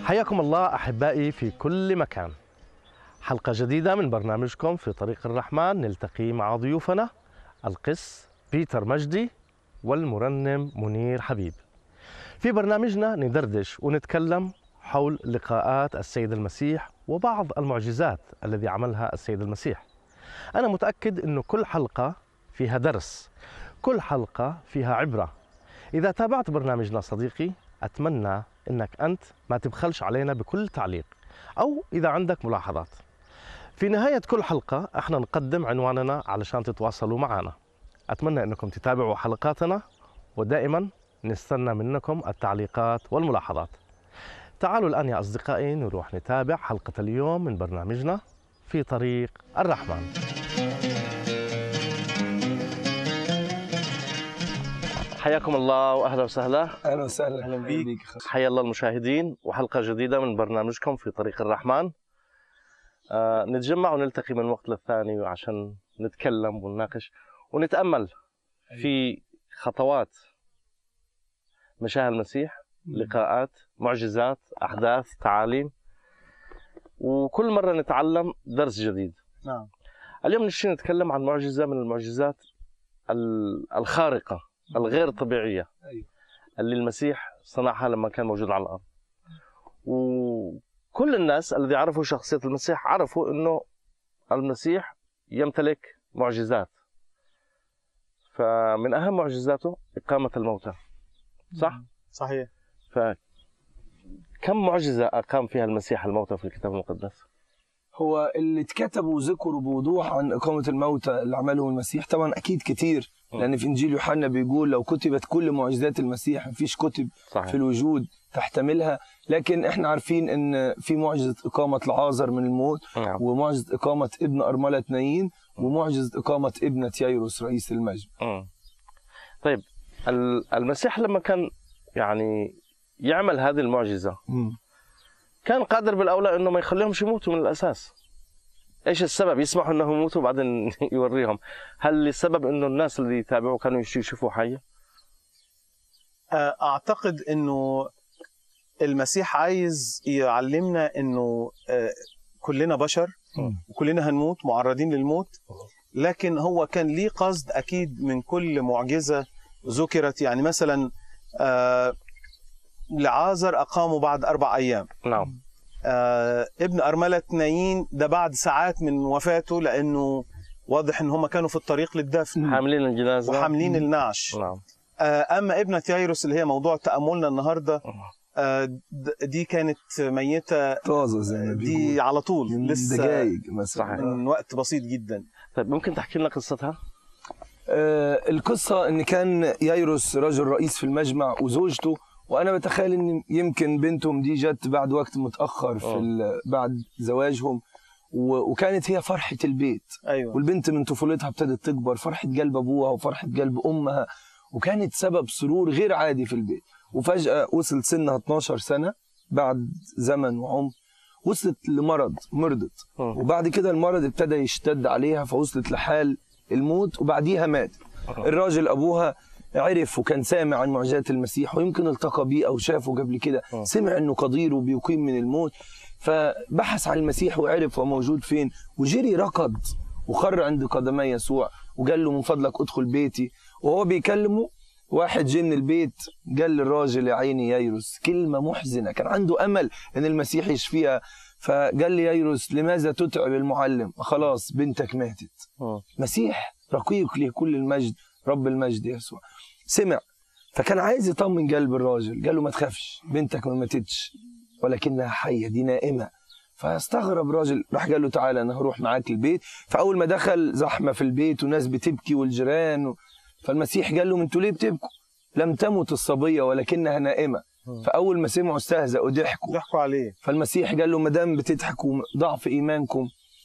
حياكم الله احبائي في كل مكان. حلقه جديده من برنامجكم في طريق الرحمن نلتقي مع ضيوفنا القس بيتر مجدي والمرنم منير حبيب. في برنامجنا ندردش ونتكلم حول لقاءات السيد المسيح وبعض المعجزات الذي عملها السيد المسيح. انا متاكد انه كل حلقه فيها درس، كل حلقه فيها عبره. اذا تابعت برنامجنا صديقي اتمنى انك انت ما تبخلش علينا بكل تعليق او اذا عندك ملاحظات. في نهايه كل حلقه احنا نقدم عنواننا علشان تتواصلوا معنا. اتمنى انكم تتابعوا حلقاتنا ودائما نستنى منكم التعليقات والملاحظات. تعالوا الان يا اصدقائي نروح نتابع حلقه اليوم من برنامجنا في طريق الرحمن. حياكم الله واهلا وسهلا اهلا وسهلا أهلا بيك. حيا الله المشاهدين وحلقة جديدة من برنامجكم في طريق الرحمن آه نتجمع ونلتقي من وقت للثاني عشان نتكلم ونناقش ونتأمل في خطوات مشاهد المسيح لقاءات معجزات أحداث تعاليم وكل مرة نتعلم درس جديد نعم اليوم نشتي نتكلم عن معجزة من المعجزات ال- الخارقة الغير طبيعية أيوة. اللي المسيح صنعها لما كان موجود على الأرض وكل الناس الذي عرفوا شخصية المسيح عرفوا أنه المسيح يمتلك معجزات فمن أهم معجزاته إقامة الموتى صح؟ صحيح فكم معجزة أقام فيها المسيح الموتى في الكتاب المقدس؟ هو اللي اتكتبوا وذكروا بوضوح عن إقامة الموتى اللي عمله المسيح طبعا أكيد كتير لأن في إنجيل يوحنا بيقول لو كتبت كل معجزات المسيح مفيش كتب في صحيح الوجود تحتملها لكن احنا عارفين ان في معجزة إقامة العازر من الموت نعم ومعجزة إقامة ابن أرملة نايين ومعجزة إقامة ابنة ييروس رئيس المجد مم. طيب ال- المسيح لما كان يعني يعمل هذه المعجزة كان قادر بالاولى انه ما يخليهمش يموتوا من الاساس ايش السبب يسمحوا انهم يموتوا وبعدين يوريهم هل السبب انه الناس اللي يتابعوا كانوا يش- يشوفوا حيه آه، اعتقد انه المسيح عايز يعلمنا انه آه، كلنا بشر وكلنا هنموت معرضين للموت لكن هو كان ليه قصد اكيد من كل معجزه ذكرت يعني مثلا آه، لعازر اقامه بعد اربع ايام نعم آه، ابن أرملة نايين ده بعد ساعات من وفاته لأنه واضح إن هم كانوا في الطريق للدفن حاملين الجنازه وحاملين النعش نعم آه، أما ابنة يايروس اللي هي موضوع تأملنا النهاردة آه، د- دي كانت ميتة طازة زي ما دي بيقولوا على طول من لسه دقايق مثلا صحيح. من وقت بسيط جدا طيب ممكن تحكي لنا قصتها آه، القصة إن كان ييروس رجل رئيس في المجمع وزوجته وأنا بتخيل إن يمكن بنتهم دي جت بعد وقت متأخر في آه. ال- بعد زواجهم و- وكانت هي فرحة البيت أيوة والبنت من طفولتها ابتدت تكبر فرحة قلب أبوها وفرحة قلب أمها وكانت سبب سرور غير عادي في البيت وفجأة وصل سنها 12 سنة بعد زمن وعمر وصلت لمرض مرضت مم. وبعد كده المرض ابتدى يشتد عليها فوصلت لحال الموت وبعديها مات الراجل ابوها عرف وكان سامع عن معجزات المسيح ويمكن التقى بيه او شافه قبل كده آه. سمع انه قدير وبيقيم من الموت فبحث عن المسيح وعرف هو موجود فين وجري ركض وخر عند قدمي يسوع وقال له من فضلك ادخل بيتي وهو بيكلمه واحد جه من البيت قال للراجل يا عيني ييروس كلمة محزنة كان عنده أمل أن المسيح يشفيها فقال لي ييروس لماذا تتعب المعلم خلاص بنتك ماتت مم. مسيح رقيق له كل المجد رب المجد يسوع سمع فكان عايز يطمن قلب الراجل قال له ما تخافش بنتك ما ماتتش ولكنها حيه دي نائمه فاستغرب راجل راح قال له تعالى انا هروح معاك البيت فاول ما دخل زحمه في البيت وناس بتبكي والجيران و... فالمسيح قال لهم انتوا ليه بتبكوا لم تمت الصبيه ولكنها نائمه فاول ما سمعوا استهزأوا وضحكوا ضحكوا عليه فالمسيح قال له ما دام بتضحكوا ضعف ايمانكم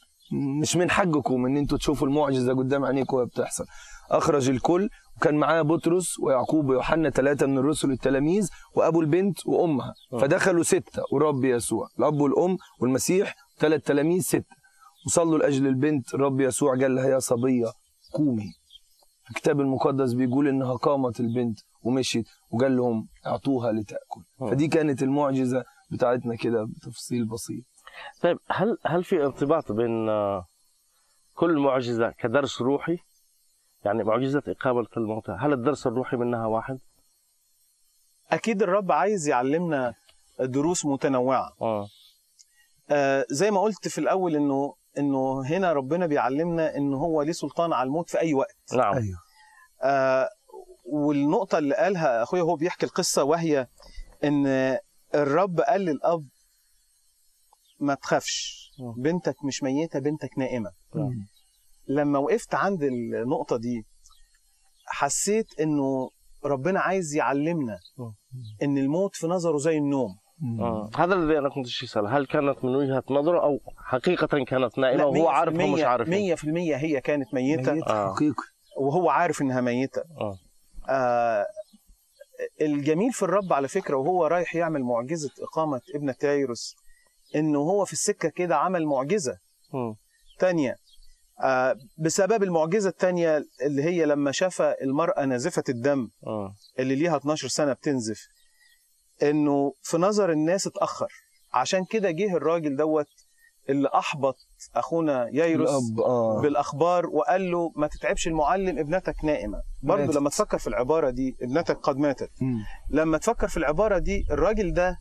مش من حقكم ان انتوا تشوفوا المعجزه قدام عينيكم وهي بتحصل اخرج الكل وكان معاه بطرس ويعقوب ويوحنا ثلاثه من الرسل التلاميذ وابو البنت وامها فدخلوا سته ورب يسوع الاب والام والمسيح ثلاث تلاميذ سته وصلوا لاجل البنت الرب يسوع قال لها يا صبيه قومي الكتاب المقدس بيقول انها قامت البنت ومشيت وقال لهم اعطوها لتاكل مم. فدي كانت المعجزه بتاعتنا كده بتفصيل بسيط طيب هل هل في ارتباط بين آه، كل معجزه كدرس روحي؟ يعني معجزه اقامه الموتى، هل الدرس الروحي منها واحد؟ اكيد الرب عايز يعلمنا دروس متنوعه اه آه زي ما قلت في الاول انه انه هنا ربنا بيعلمنا ان هو ليه سلطان على الموت في اي وقت نعم ايوه آه والنقطه اللي قالها اخويا هو بيحكي القصه وهي ان الرب قال للاب ما تخافش مم. بنتك مش ميته بنتك نائمه مم. لما وقفت عند النقطه دي حسيت انه ربنا عايز يعلمنا مم. ان الموت في نظره زي النوم مم. آه. هذا الذي انا كنت اسال هل كانت من وجهه نظره او حقيقه كانت نائمه وهو عارف هو مش عارف 100% هي كانت ميته ميت آه. حقيقي وهو عارف انها ميته اه آه الجميل في الرب على فكره وهو رايح يعمل معجزه اقامه ابنه تايروس انه هو في السكه كده عمل معجزه مم. تانية آه بسبب المعجزه التانية اللي هي لما شاف المراه نازفه الدم اه اللي ليها 12 سنه بتنزف انه في نظر الناس اتاخر عشان كده جه الراجل دوت اللي احبط اخونا يايروس الاب اه بالاخبار وقال له ما تتعبش المعلم ابنتك نائمه برضه ماتت. لما تفكر في العباره دي ابنتك قد ماتت مم. لما تفكر في العباره دي الراجل ده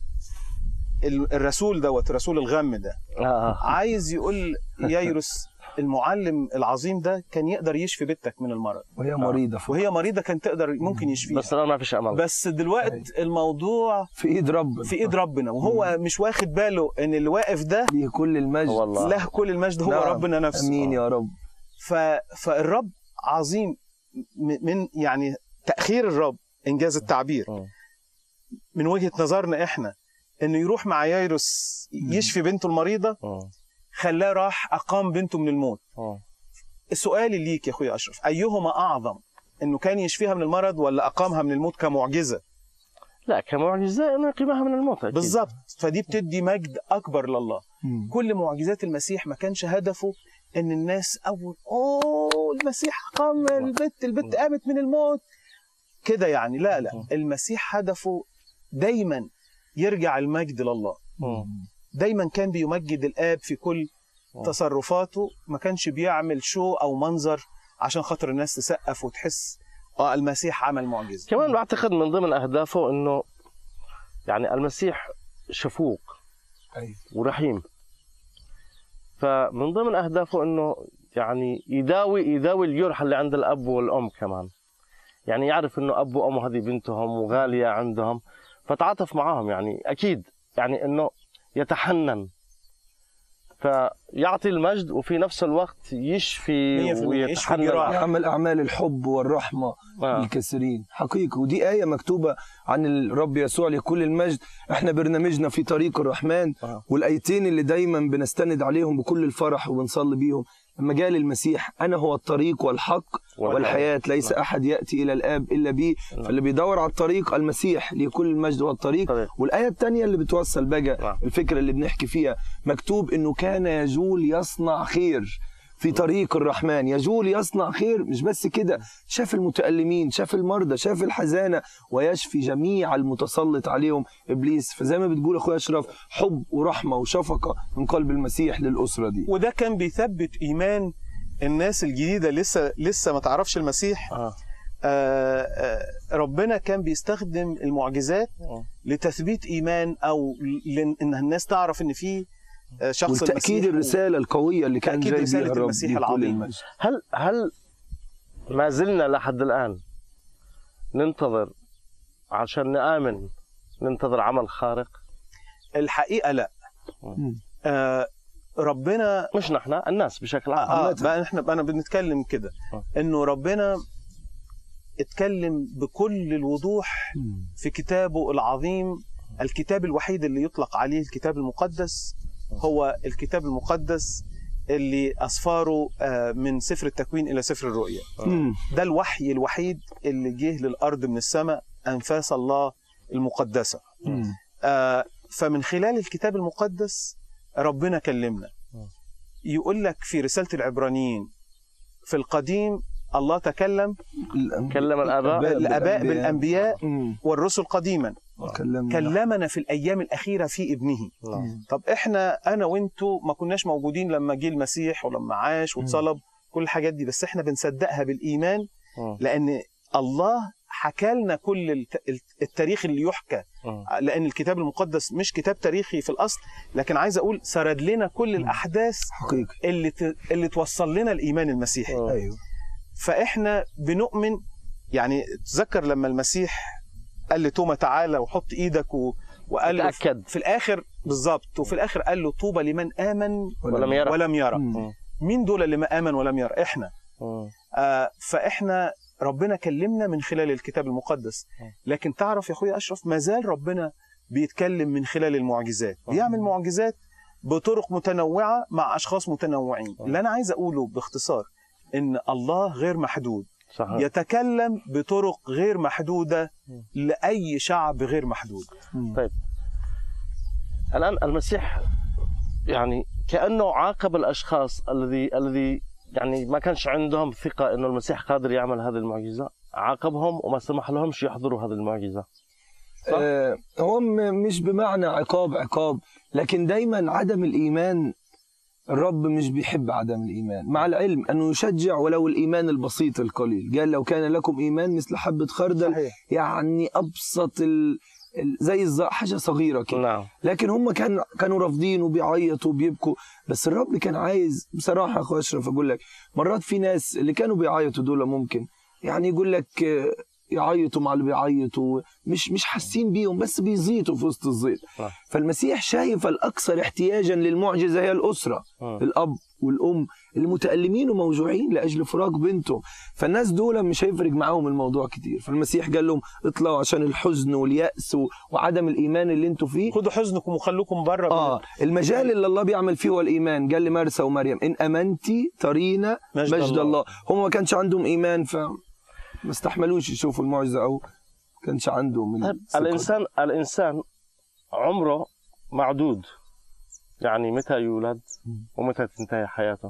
ال- الرسول دوت رسول الغم ده اه عايز يقول يايروس المعلم العظيم ده كان يقدر يشفي بنتك من المرض وهي مريضه فوق. وهي مريضه كان تقدر ممكن يشفيها بس الان ما فيش امل بس دلوقتي الموضوع في ايد ربنا في ايد ربنا وهو مش واخد باله ان اللي واقف ده ليه كل المجد والله له كل المجد هو نعم. ربنا نفسه امين يا رب ف... فالرب عظيم م- من يعني تاخير الرب انجاز التعبير مم. من وجهه نظرنا احنا انه يروح مع يايروس يشفي بنته المريضه مم. خلاه راح اقام بنته من الموت مم. سؤالي ليك يا اخويا اشرف ايهما اعظم انه كان يشفيها من المرض ولا اقامها من الموت كمعجزه لا كمعجزه انه يقيمها من الموت أكيد. بالظبط فدي بتدي مجد اكبر لله مم. كل معجزات المسيح ما كانش هدفه ان الناس اول اوه المسيح قام البت البت قامت من الموت كده يعني لا لا المسيح هدفه دايما يرجع المجد لله مم. دايما كان بيمجد الاب في كل تصرفاته ما كانش بيعمل شو او منظر عشان خاطر الناس تسقف وتحس اه المسيح عمل معجزه كمان بعتقد من ضمن اهدافه انه يعني المسيح شفوق أيوة. ورحيم فمن ضمن اهدافه انه يعني يداوي يداوي الجرح اللي عند الاب والام كمان يعني يعرف انه اب وام هذه بنتهم وغاليه عندهم فتعاطف معاهم يعني اكيد يعني انه يتحنن فيعطي المجد وفي نفس الوقت يشفي 100% يشفي ويتحنن جراح. يعمل اعمال الحب والرحمه آه. للكثيرين حقيقي ودي آية مكتوبة عن الرب يسوع لكل المجد احنا برنامجنا في طريق الرحمن آه. والآيتين اللي دايما بنستند عليهم بكل الفرح وبنصلي بيهم لما جاء للمسيح أنا هو الطريق والحق والحياة ليس أحد يأتي إلى الآب إلا بي فاللي بيدور على الطريق المسيح لكل المجد هو الطريق طريق. والآية الثانية اللي بتوصل بقى نعم. الفكرة اللي بنحكي فيها مكتوب إنه كان يجول يصنع خير في طريق الرحمن يجول يصنع خير مش بس كده شاف المتألمين شاف المرضى شاف الحزانة ويشفي جميع المتسلط عليهم إبليس فزي ما بتقول أخويا أشرف حب ورحمة وشفقة من قلب المسيح للأسرة دي وده كان بيثبت ايمان الناس الجديده لسه لسه ما تعرفش المسيح آه. آه، آه، ربنا كان بيستخدم المعجزات آه. لتثبيت ايمان او ل- ان الناس تعرف ان في آه، شخص وتأكيد المسيح الرسالة القوية اللي كان تأكيد جاي رسالة بيها الرب المسيح لكل العظيم. المجد هل هل ما زلنا لحد الآن ننتظر عشان نآمن ننتظر عمل خارق الحقيقه لا مم. آه، ربنا مش نحن الناس بشكل عام اه بقى احنا انا بنتكلم كده آه. انه ربنا اتكلم بكل الوضوح مم. في كتابه العظيم الكتاب الوحيد اللي يطلق عليه الكتاب المقدس هو الكتاب المقدس اللي أسفاره آه، من سفر التكوين إلى سفر الرؤيا مم. ده الوحي الوحيد اللي جه للأرض من السماء أنفاس الله المقدسة مم. آه، فمن خلال الكتاب المقدس ربنا كلمنا يقول لك في رسالة العبرانيين في القديم الله تكلم كلم الآباء الآباء بالأنبياء مم. والرسل قديما كلمنا كلمنا في الايام الاخيره في ابنه نعم. طب احنا انا وانتو ما كناش موجودين لما جه المسيح ولما عاش واتصلب كل الحاجات دي بس احنا بنصدقها بالايمان مم. لان الله حكى لنا كل الت- الت- التاريخ اللي يحكى مم. لان الكتاب المقدس مش كتاب تاريخي في الاصل لكن عايز اقول سرد لنا كل الاحداث حقيقي اللي ت... اللي توصل لنا الايمان المسيحي مم. ايوه فاحنا بنؤمن يعني تذكر لما المسيح قال لتوما تعالى وحط ايدك و... وقال له تأكد. في الاخر بالظبط وفي الاخر قال له طوبى لمن امن ولم يرى ولم يرى مم. مين دول اللي ما امن ولم يرى احنا مم. آه فاحنا ربنا كلمنا من خلال الكتاب المقدس لكن تعرف يا اخويا اشرف ما زال ربنا بيتكلم من خلال المعجزات بيعمل معجزات بطرق متنوعه مع اشخاص متنوعين اللي انا عايز اقوله باختصار ان الله غير محدود صحيح يتكلم بطرق غير محدوده لاي شعب غير محدود مم. طيب. الان المسيح يعني كانه عاقب الاشخاص الذي الذي يعني ما كانش عندهم ثقه انه المسيح قادر يعمل هذه المعجزه عاقبهم وما سمح لهمش يحضروا هذه المعجزه صح؟ آه هو م- مش بمعنى عقاب عقاب لكن دايما عدم الايمان الرب مش بيحب عدم الايمان مع العلم انه يشجع ولو الايمان البسيط القليل قال لو كان لكم ايمان مثل حبه خردل صحيح. يعني ابسط ال... ال- زي الز... حاجه صغيره كده نعم لكن هم كان كانوا رافضين وبيعيطوا وبيبكوا بس الرب كان عايز بصراحه يا اخو اشرف اقول لك مرات في ناس اللي كانوا بيعيطوا دول ممكن يعني يقول لك آه، يعيطوا مع اللي بيعيطوا مش مش حاسين بيهم بس بيزيطوا في وسط الزيط صح. فالمسيح شايف الاكثر احتياجا للمعجزه هي الاسره مم. الاب والام المتألمين وموجوعين لاجل فراق بنتهم فالناس دول مش هيفرق معاهم الموضوع كتير فالمسيح قال لهم اطلعوا عشان الحزن واليأس و- وعدم الايمان اللي انتوا فيه خدوا حزنكم وخلوكم بره اه المجال اللي الله بيعمل فيه هو الايمان قال لمرسى ومريم ان امنتي ترينا مجد مجد, الله. الله. هم ما كانش عندهم ايمان ف ما استحملوش يشوفوا المعجزه او كانش عندهم طيب الثقة. الانسان الانسان عمره معدود يعني متى يولد ومتى تنتهي حياته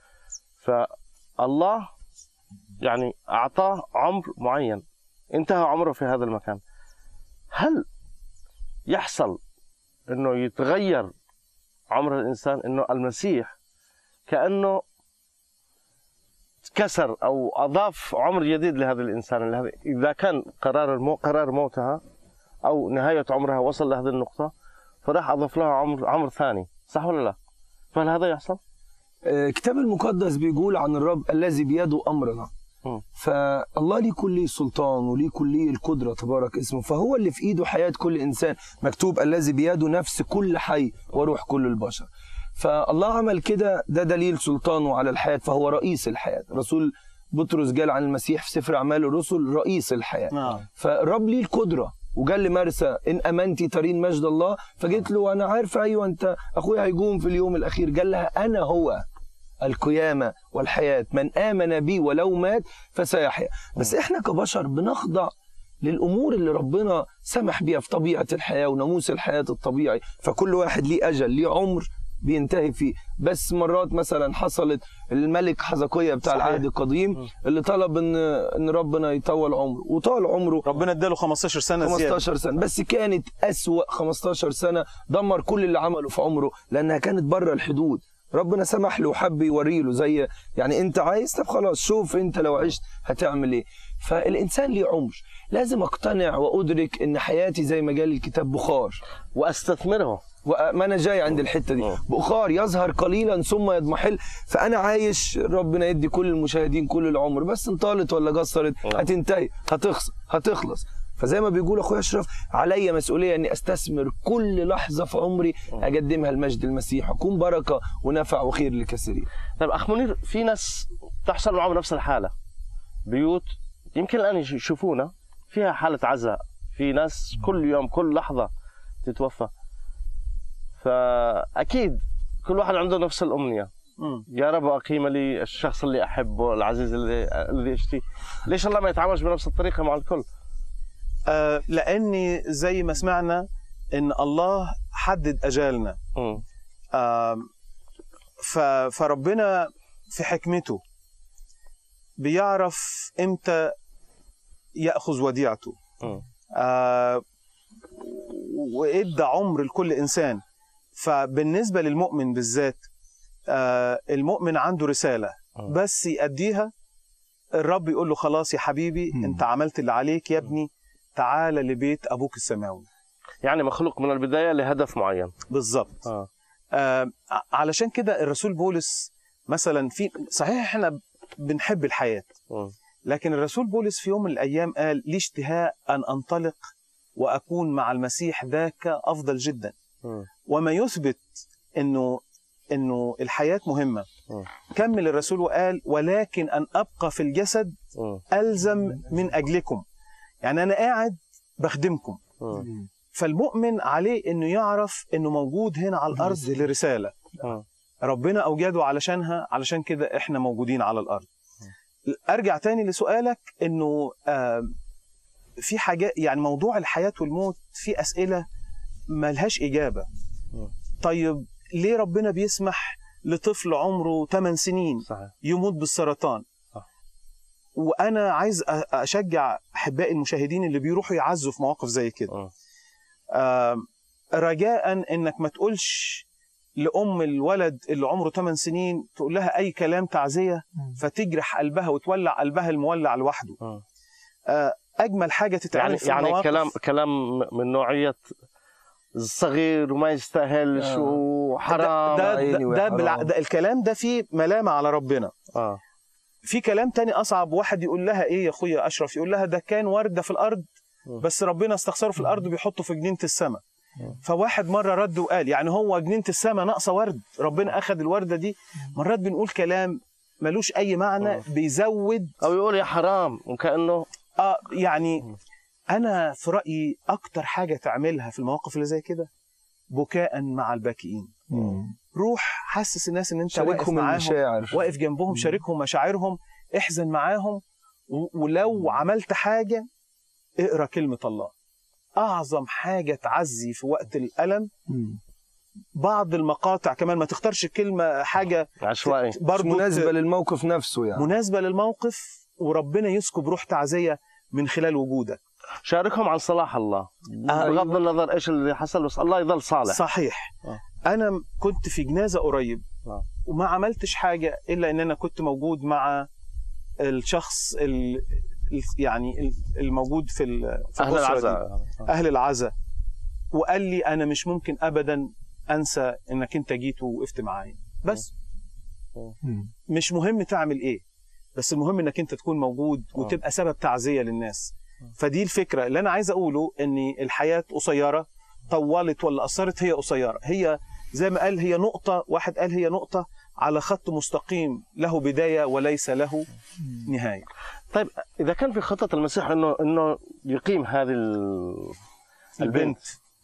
فالله يعني اعطاه عمر معين انتهى عمره في هذا المكان هل يحصل انه يتغير عمر الانسان انه المسيح كانه كسر او اضاف عمر جديد لهذا الانسان لهذا- اذا كان قرار المو... قرار موتها او نهايه عمرها وصل لهذه النقطه فراح اضاف لها عمر عمر ثاني صح ولا لا؟ فهل هذا يحصل؟ آه، الكتاب المقدس بيقول عن الرب الذي بيده امرنا مم. فالله ليه كل سلطان وليه كل القدره تبارك اسمه فهو اللي في ايده حياه كل انسان مكتوب الذي بيده نفس كل حي وروح كل البشر فالله عمل كده ده دليل سلطانه على الحياه فهو رئيس الحياه رسول بطرس قال عن المسيح في سفر اعمال الرسل رئيس الحياه نعم فالرب ليه القدره وقال لمرسى ان امنتي ترين مجد الله فقلت له انا عارفه ايوه انت اخويا هيقوم في اليوم الاخير قال لها انا هو القيامه والحياه من امن بي ولو مات فسيحيا بس احنا كبشر بنخضع للامور اللي ربنا سمح بيها في طبيعه الحياه وناموس الحياه الطبيعي فكل واحد ليه اجل ليه عمر بينتهي فيه بس مرات مثلا حصلت الملك حزقية بتاع صحيح. العهد القديم اللي طلب ان ان ربنا يطول عمره وطال عمره ربنا اداله 15 سنه زياده 15 سنه بس كانت أسوأ 15 سنه دمر كل اللي عمله في عمره لانها كانت بره الحدود ربنا سمح له وحب يوري له زي يعني انت عايز طب خلاص شوف انت لو عشت هتعمل ايه فالانسان ليه عمر لازم اقتنع وادرك ان حياتي زي ما قال الكتاب بخار واستثمره وما انا جاي عند الحته دي آه. بخار يظهر قليلا ثم يضمحل فانا عايش ربنا يدي كل المشاهدين كل العمر بس ان طالت ولا قصرت آه. هتنتهي هتخلص هتخلص فزي ما بيقول اخويا اشرف عليا مسؤوليه اني استثمر كل لحظه في عمري اقدمها لمجد المسيح اكون بركه ونفع وخير لكثيرين طيب اخ منير في ناس تحصل معهم نفس الحاله بيوت يمكن الان يش- يشوفونا فيها حاله عزاء في ناس كل يوم كل لحظه تتوفى فاكيد كل واحد عنده نفس الامنيه مم. يا رب اقيم لي الشخص اللي احبه العزيز اللي الذي اشتيه ليش الله ما يتعاملش بنفس الطريقه مع الكل آه لاني زي ما سمعنا ان الله حدد اجالنا مم. آه ف فربنا في حكمته بيعرف امتى ياخذ وديعته مم. آه وادى عمر لكل انسان فبالنسبه للمؤمن بالذات آه، المؤمن عنده رساله مم. بس يأديها الرب يقول له خلاص يا حبيبي مم. انت عملت اللي عليك يا ابني تعال لبيت ابوك السماوي يعني مخلوق من البدايه لهدف معين بالظبط اه آه ع- علشان كده الرسول بولس مثلا في صحيح احنا بنحب الحياه مم. لكن الرسول بولس في يوم من الايام قال لي اشتهاء ان انطلق واكون مع المسيح ذاك افضل جدا مم. وما يثبت انه انه الحياه مهمه مم. كمل الرسول وقال ولكن ان ابقى في الجسد مم. الزم من اجلكم يعني انا قاعد بخدمكم مم. فالمؤمن عليه انه يعرف انه موجود هنا على الارض لرساله مم. ربنا اوجده علشانها علشان كده احنا موجودين على الارض ارجع تاني لسؤالك انه آه، في حاجات يعني موضوع الحياه والموت في اسئله ملهاش اجابه مم. طيب ليه ربنا بيسمح لطفل عمره 8 سنين صحيح يموت بالسرطان صح. وانا عايز أ- اشجع احبائي المشاهدين اللي بيروحوا يعزوا في مواقف زي كده مم. آم، رجاء انك ما تقولش لام الولد اللي عمره 8 سنين تقول لها اي كلام تعزيه فتجرح قلبها وتولع قلبها المولع لوحده مم. آه، اجمل حاجه تتعمل يعني في يعني المواقف كلام كلام من نوعيه صغير وما يستاهلش آه. وحرام ده, عيني ده, ده, بالع... وحرام. ده الكلام ده فيه ملامه على ربنا اه في كلام تاني اصعب واحد يقول لها ايه يا اخويا اشرف يقول لها ده كان ورده في الارض م. بس ربنا استخسره في الارض وبيحطه في جنينه السماء م. فواحد مره رد وقال يعني هو جنينه السماء ناقصه ورد ربنا اخذ الورده دي مرات بنقول كلام ملوش اي معنى م. بيزود او يقول يا حرام وكانه اه يعني م. انا في رايي اكتر حاجه تعملها في المواقف اللي زي كده بكاء مع الباكئين روح حسس الناس ان انت واقف شاركهم معاهم المشاعر واقف جنبهم شاركهم مشاعرهم احزن معاهم و- ولو عملت حاجة اقرا كلمة الله أعظم حاجة تعزي في وقت الألم مم. بعض المقاطع كمان ما تختارش كلمة حاجة عشوائي مش برضو مناسبه ت- للموقف نفسه يعني مناسبة للموقف وربنا يسكب روح تعزية من خلال وجودك شاركهم عن صلاح الله آه. بغض النظر ايش اللي حصل بس الله يضل صالح صحيح آه. أنا كنت في جنازة قريب آه. وما عملتش حاجة إلا إن أنا كنت موجود مع الشخص ال... ال- يعني ال- الموجود في ال- في اهل الأسرة دي. العزاء اهل العزاء وقال لي انا مش ممكن ابدا انسى انك انت جيت ووقفت معايا بس مم. مش مهم تعمل ايه بس المهم انك انت تكون موجود آه. وتبقى سبب تعزيه للناس فدي الفكره اللي انا عايز اقوله ان الحياه قصيره طولت ولا قصرت هي قصيره هي زي ما قال هي نقطه واحد قال هي نقطه على خط مستقيم له بدايه وليس له نهايه طيب اذا كان في خطه المسيح انه انه يقيم هذه ال- البنت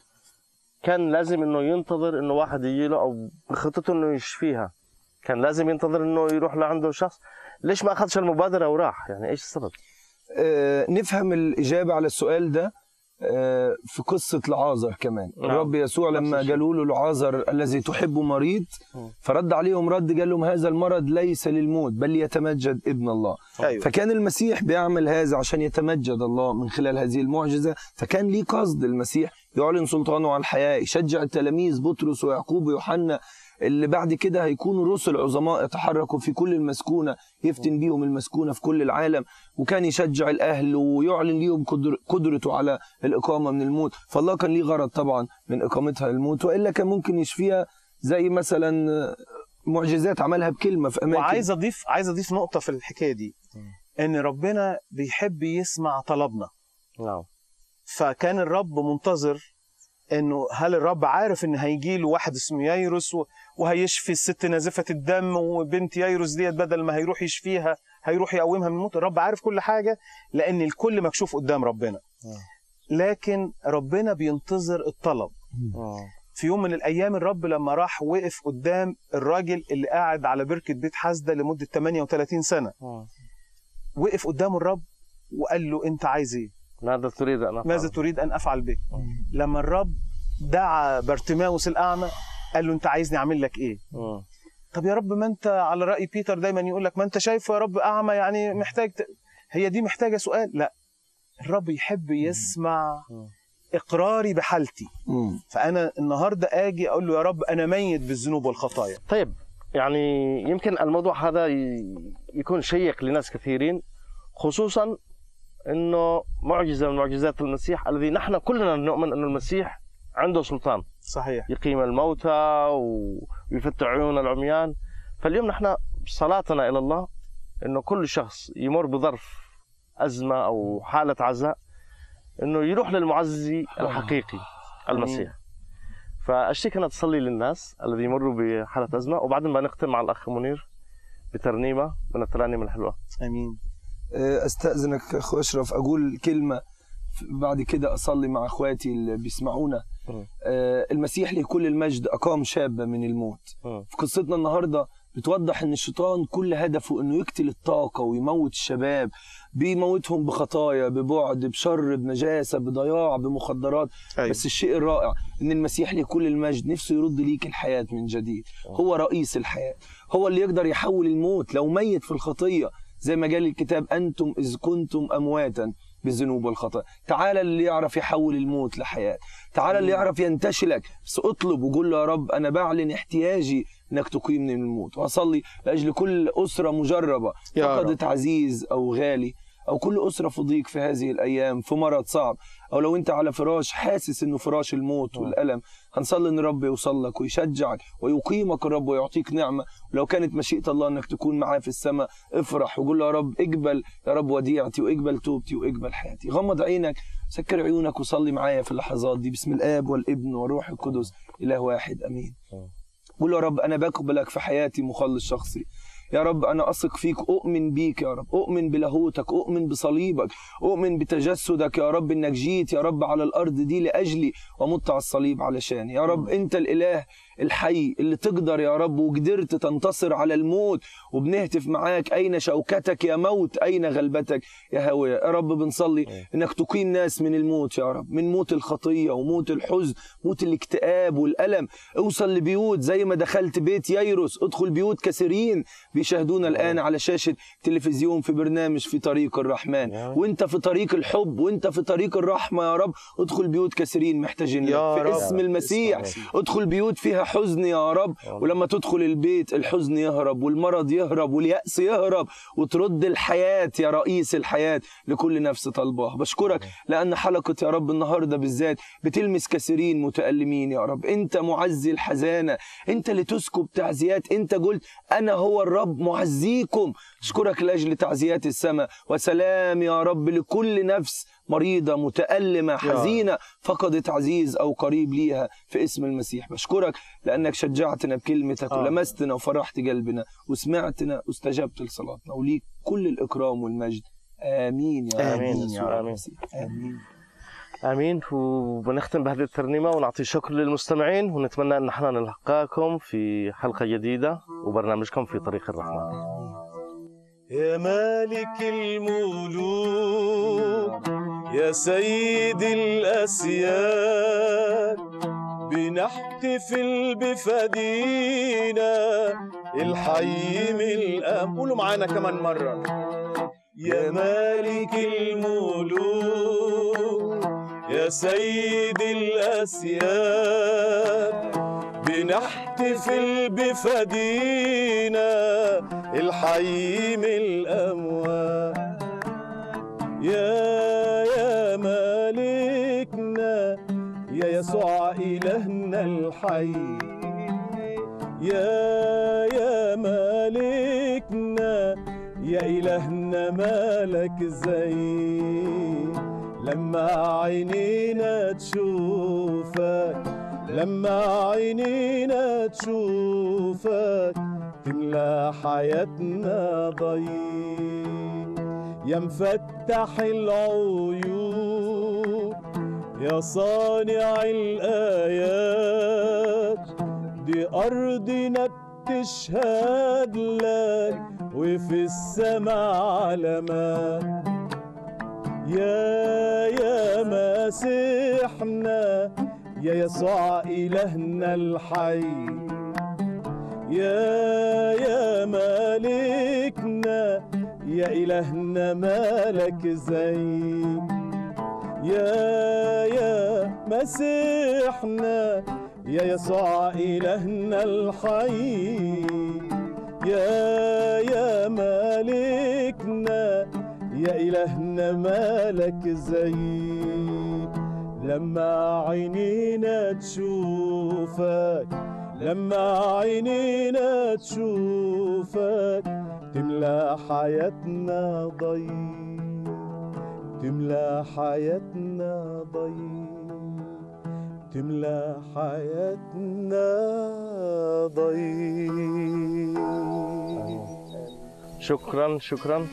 كان لازم انه ينتظر انه واحد يجي له او بخطته انه يشفيها كان لازم ينتظر انه يروح لعنده شخص ليش ما اخذش المبادره وراح يعني ايش السبب آه، نفهم الإجابة على السؤال ده آه، في قصة لعازر كمان نعم. الرب يسوع نفس لما الشيء. قالوا له لعازر الذي تحبه مريض مم. فرد عليهم رد قال لهم هذا المرض ليس للموت بل يتمجد ابن الله ايوه فكان المسيح بيعمل هذا عشان يتمجد الله من خلال هذه المعجزة فكان ليه قصد المسيح يعلن سلطانه على الحياة يشجع التلاميذ بطرس ويعقوب ويوحنا اللي بعد كده هيكونوا رسل عظماء يتحركوا في كل المسكونة يفتن بيهم المسكونة في كل العالم وكان يشجع الأهل ويعلن ليهم قدر قدرته على الإقامة من الموت فالله كان ليه غرض طبعا من إقامتها الموت وإلا كان ممكن يشفيها زي مثلا معجزات عملها بكلمة في أماكن وعايز اضيف عايز اضيف نقطه في الحكايه دي ان ربنا بيحب يسمع طلبنا نعم فكان الرب منتظر انه هل الرب عارف ان هيجي له واحد اسمه ييروس و- وهيشفي الست نازفه الدم وبنت ييروس ديت بدل ما هيروح يشفيها هيروح يقومها من الموت الرب عارف كل حاجه لان الكل مكشوف قدام ربنا لكن ربنا بينتظر الطلب آه. في يوم من الايام الرب لما راح وقف قدام الراجل اللي قاعد على بركه بيت حسده لمده 38 سنه آه. وقف قدام الرب وقال له انت عايز ايه ماذا تريد ان افعل؟ ماذا تريد ان افعل بك لما الرب دعا بارتيماوس الاعمى قال له انت عايزني اعمل لك ايه آه. طب يا رب ما انت على راي بيتر دايما يقول لك ما انت شايف يا رب اعمى يعني محتاج ت... هي دي محتاجه سؤال لا الرب يحب يسمع اقراري بحالتي مم. فانا النهارده اجي اقول له يا رب انا ميت بالذنوب والخطايا طيب يعني يمكن الموضوع هذا ي- يكون شيق لناس كثيرين خصوصا انه معجزه من معجزات المسيح الذي نحن كلنا نؤمن انه المسيح عنده سلطان صحيح يقيم الموتى ويفتح عيون العميان فاليوم نحن صلاتنا الى الله انه كل شخص يمر بظرف ازمه او حاله عزاء انه يروح للمعزي الحقيقي المسيح فاشتيك انها تصلي للناس الذي يمروا بحاله ازمه وبعدين ما نختم مع الاخ منير بترنيمه من الترانيم الحلوه امين آه، استاذنك اخو اشرف اقول كلمه بعد كده اصلي مع اخواتي اللي بيسمعونا مم. آه، المسيح له كل المجد اقام شابه من الموت مم. في قصتنا النهارده بتوضح ان الشيطان كل هدفه انه يقتل الطاقه ويموت الشباب بيموتهم بخطايا ببعد بشر بنجاسه بضياع بمخدرات أيوة. بس الشيء الرائع ان المسيح له كل المجد نفسه يرد ليك الحياه من جديد هو رئيس الحياه هو اللي يقدر يحول الموت لو ميت في الخطيه زي ما قال الكتاب انتم اذ كنتم امواتا بالذنوب والخطايا تعالى اللي يعرف يحول الموت لحياه تعالى اللي يعرف ينتشلك بس اطلب وقول له يا رب انا بعلن احتياجي انك تقيمني من الموت واصلي لاجل كل اسره مجربه يا رب. فقدت عزيز او غالي او كل اسره في ضيق في هذه الايام في مرض صعب او لو انت على فراش حاسس انه فراش الموت والالم هنصلي ان الرب يوصل لك ويشجعك ويقيمك الرب ويعطيك نعمه ولو كانت مشيئه الله انك تكون معاه في السماء افرح وقول له يا رب اقبل يا رب وديعتي واقبل توبتي واقبل حياتي غمض عينك سكر عيونك وصلي معايا في اللحظات دي باسم الاب والابن والروح القدس اله واحد امين قول له يا رب انا بقبلك في حياتي مخلص شخصي يا رب انا اثق فيك اؤمن بيك يا رب اؤمن بلاهوتك اؤمن بصليبك اؤمن بتجسدك يا رب انك جيت يا رب على الارض دي لاجلي ومت على الصليب علشاني يا رب انت الاله الحي اللي تقدر يا رب وقدرت تنتصر على الموت وبنهتف معاك اين شوكتك يا موت اين غلبتك يا هوية يا رب بنصلي انك تقيم ناس من الموت يا رب من موت الخطيه وموت الحزن موت الاكتئاب والالم اوصل لبيوت زي ما دخلت بيت ييروس ادخل بيوت كثيرين بيشاهدونا الان على شاشه تلفزيون في برنامج في طريق الرحمن يا وانت في طريق الحب وانت في طريق الرحمه يا رب ادخل بيوت كثيرين محتاجين لك يا في رب. اسم المسيح ادخل بيوت فيها حزن يا رب ولما تدخل البيت الحزن يهرب والمرض يهرب واليأس يهرب وترد الحياة يا رئيس الحياة لكل نفس طلبها بشكرك لأن حلقة يا رب النهاردة بالذات بتلمس كثيرين متألمين يا رب أنت معزي الحزانة أنت اللي تسكب تعزيات أنت قلت أنا هو الرب معزيكم أشكرك لأجل تعزيات السماء وسلام يا رب لكل نفس مريضة متألمة حزينة فقدت عزيز أو قريب ليها في اسم المسيح بشكرك لأنك شجعتنا بكلمتك آمين. ولمستنا وفرحت قلبنا وسمعتنا واستجبت لصلاتنا وليك كل الإكرام والمجد آمين يا رب آمين يا يسوع رب. المسيح. آمين امين وبنختم بهذه الترنيمه ونعطي شكر للمستمعين ونتمنى ان نحن نلقاكم في حلقه جديده وبرنامجكم في طريق الرحمن يا مالك الملوك يا سيد الأسياد بنحتفل بفدينا الحي من الأم قولوا معانا كمان مرة يا مالك الملوك يا سيد الأسياد بنحتفل بفدينا الحي من الأموات يا يا مالكنا يا يسوع إلهنا الحي يا يا مالكنا يا إلهنا مالك زي لما عينينا تشوفك لما عينينا تشوفك تملى حياتنا ضيق يا مفتح العيون يا صانع الآيات دي أرضنا بتشهد لك وفي السماء علامات يا يا مسيحنا يا يسوع إلهنا الحي يا يا مالكنا يا إلهنا مالك زي يا يا مسيحنا يا يسوع إلهنا الحي يا يا مالكنا يا إلهنا مالك زي لما عينينا تشوفك لما عينينا تشوفك تملى حياتنا ضي تملى حياتنا ضي تملى حياتنا ضي شكرا شكرا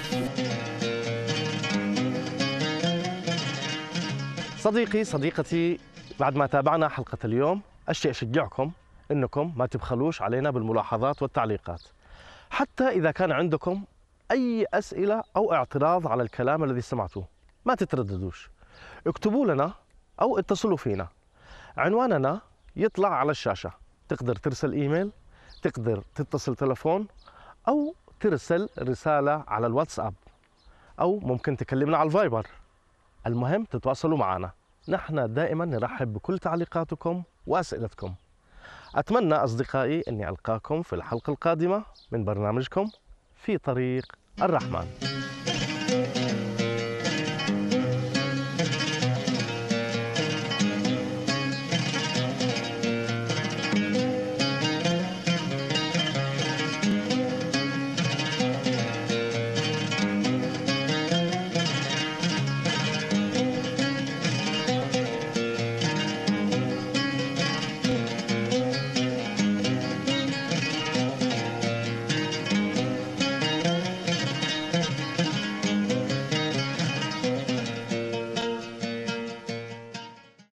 صديقي صديقتي بعد ما تابعنا حلقة اليوم أشياء أشجعكم أنكم ما تبخلوش علينا بالملاحظات والتعليقات حتى إذا كان عندكم أي أسئلة أو اعتراض على الكلام الذي سمعتوه ما تترددوش اكتبوا لنا أو اتصلوا فينا عنواننا يطلع على الشاشة تقدر ترسل إيميل تقدر تتصل تلفون أو ترسل رسالة على الواتساب أو ممكن تكلمنا على الفايبر المهم تتواصلوا معنا نحن دائما نرحب بكل تعليقاتكم وأسئلتكم أتمنى أصدقائي أني ألقاكم في الحلقة القادمة من برنامجكم في طريق الرحمن